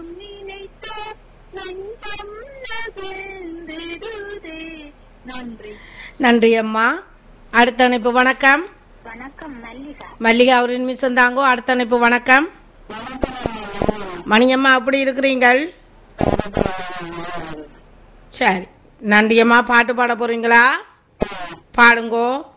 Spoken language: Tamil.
என்றும் நினைத்த நெஞ்சம் நகர்ந்திடுதே நன்றி நன்றி அம்மா அடுத்த அணைப்பு வணக்கம் வணக்கம் மல்லிகா மல்லிகா அவரின் மிஸ் தாங்கோ அடுத்த அணைப்பு வணக்கம் மணியம்மா அப்படி இருக்கிறீங்கள் சரி நன்றி அம்மா பாட்டு பாட போறீங்களா பாடுங்கோ